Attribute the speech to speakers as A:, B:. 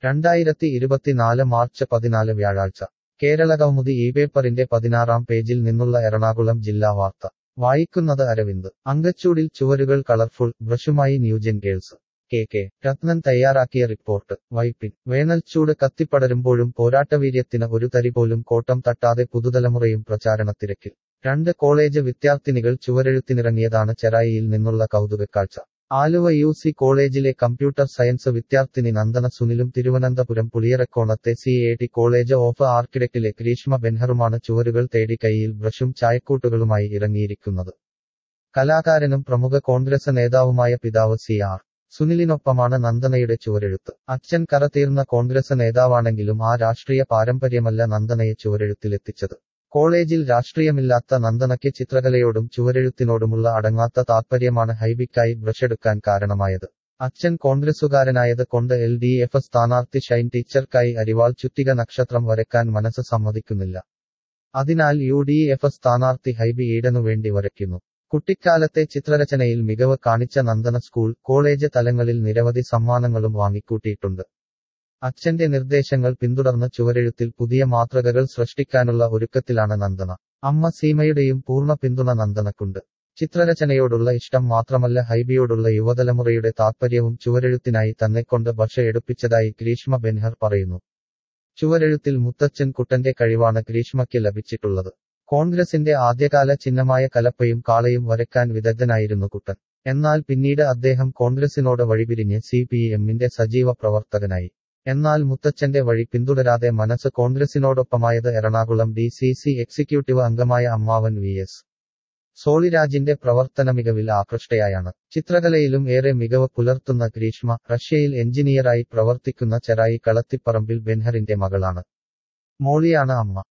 A: രണ്ടായിരത്തി ഇരുപത്തിനാല് മാർച്ച് പതിനാല് വ്യാഴാഴ്ച കേരളകൗമുദി ഈ പേപ്പറിന്റെ പതിനാറാം പേജിൽ നിന്നുള്ള എറണാകുളം ജില്ലാ വാർത്ത വായിക്കുന്നത് അരവിന്ദ് അങ്കച്ചൂടിൽ ചുവരുകൾ കളർഫുൾ ബ്രഷുമായി new gen girls K K Rathnan തയ്യാറാക്കിയ റിപ്പോർട്ട് വൈപ്പിൻ വേനൽച്ചൂട് കത്തിപ്പടരുമ്പോഴും പോരാട്ടവീര്യത്തിന് ഒരു തരി പോലും കോട്ടം തട്ടാതെ പുതുതലമുറയും പ്രചാരണത്തിരക്കിൽ രണ്ട് കോളേജ് വിദ്യാർത്ഥിനികൾ ചുവരെഴുത്തിനിറങ്ങിയതാണ് ചെറായിയിൽ നിന്നുള്ള കൗതുകക്കാഴ്ച ആലുവ യു സി കോളേജിലെ കമ്പ്യൂട്ടർ സയൻസ് വിദ്യാർത്ഥിനി നന്ദന സുനിലും തിരുവനന്തപുരം പുളിയറക്കോണത്തെ C A T college of ആർക്കിടെക്റ്റിലെ ഗ്രീഷ്മ ബെൻഹറുമാണ് ചുവരുകൾ തേടി കൈയിൽ ബ്രഷും ചായക്കൂട്ടുകളുമായി ഇറങ്ങിയിരിക്കുന്നത് കലാകാരനും പ്രമുഖ കോൺഗ്രസ് നേതാവുമായ പിതാവ് സി ആർ സുനിലിനൊപ്പമാണ് നന്ദനയുടെ ചുവരെഴുത്ത് അച്ഛൻ കറതീർന്ന കോൺഗ്രസ് നേതാവാണെങ്കിലും ആ രാഷ്ട്രീയ പാരമ്പര്യമല്ല നന്ദനയെ ചുവരെഴുത്തിലെത്തിച്ചത് കോളേജിൽ രാഷ്ട്രീയമില്ലാത്ത നന്ദനയ്ക്ക് ചിത്രകലയോടും ചുവരെഴുത്തിനോടുമുള്ള അടങ്ങാത്ത താത്പര്യമാണ് ഹൈബിക്കായി ബ്രഷെടുക്കാൻ കാരണമായത് അച്ഛൻ കോൺഗ്രസുകാരനായത് കൊണ്ട് എൽ ഡി എഫ് സ്ഥാനാർത്ഥി ഷൈൻ ടീച്ചർക്കായി അരിവാൾ ചുറ്റിക നക്ഷത്രം വരയ്ക്കാൻ മനസ്സ് സമ്മതിക്കുന്നില്ല അതിനാൽ യു ഡി എഫ് സ്ഥാനാർത്ഥി ഹൈബി ഈഡനു വേണ്ടി വരയ്ക്കുന്നു കുട്ടിക്കാലത്തെ ചിത്രരചനയിൽ മികവ് കാണിച്ച നന്ദന സ്കൂൾ കോളേജ് തലങ്ങളിൽ നിരവധി സമ്മാനങ്ങളും വാങ്ങിക്കൂട്ടിയിട്ടുണ്ട് അച്ഛന്റെ നിർദ്ദേശങ്ങൾ പിന്തുടർന്ന് ചുവരെഴുത്തിൽ പുതിയ മാതൃകകൾ സൃഷ്ടിക്കാനുള്ള ഒരുക്കത്തിലാണ് നന്ദന അമ്മ സീമയുടെയും പൂർണ്ണ പിന്തുണ നന്ദനക്കുണ്ട് ചിത്രരചനയോടുള്ള ഇഷ്ടം മാത്രമല്ല ഹൈബിയോടുള്ള യുവതലമുറയുടെ താത്പര്യവും ചുവരെഴുത്തിനായി തന്നെക്കൊണ്ട് ഭക്ഷ എടുപ്പിച്ചതായി ഗ്രീഷ്മ ബെൻഹർ പറയുന്നു ചുവരെഴുത്തിൽ മുത്തച്ഛൻ കുട്ടന്റെ കഴിവാണ് ഗ്രീഷ്മയ്ക്ക് ലഭിച്ചിട്ടുള്ളത് കോൺഗ്രസിന്റെ ആദ്യകാല ചിഹ്നമായ കലപ്പയും കാളയും വരയ്ക്കാൻ വിദഗ്ധനായിരുന്നു കുട്ടൻ എന്നാൽ പിന്നീട് അദ്ദേഹം കോൺഗ്രസിനോട് വഴിപിരിഞ്ഞ് സി പി എമ്മിന്റെ സജീവ പ്രവർത്തകനായി എന്നാൽ മുത്തച്ഛന്റെ വഴി പിന്തുടരാതെ മനസ്സ് കോൺഗ്രസിനോടൊപ്പമായത് Ernakulam D C C executive അംഗമായ അമ്മാവൻ വി എസ് സോളിരാജിന്റെ പ്രവർത്തന മികവിൽ ആകൃഷ്ടയായാണ് ചിത്രകലയിലും ഏറെ മികവ് പുലർത്തുന്ന ഗ്രീഷ്മ റഷ്യയിൽ എഞ്ചിനീയറായി പ്രവർത്തിക്കുന്ന ചെറായി കളത്തിപ്പറമ്പിൽ ബെൻഹറിന്റെ മകളാണ് മോളിയാണ് അമ്മ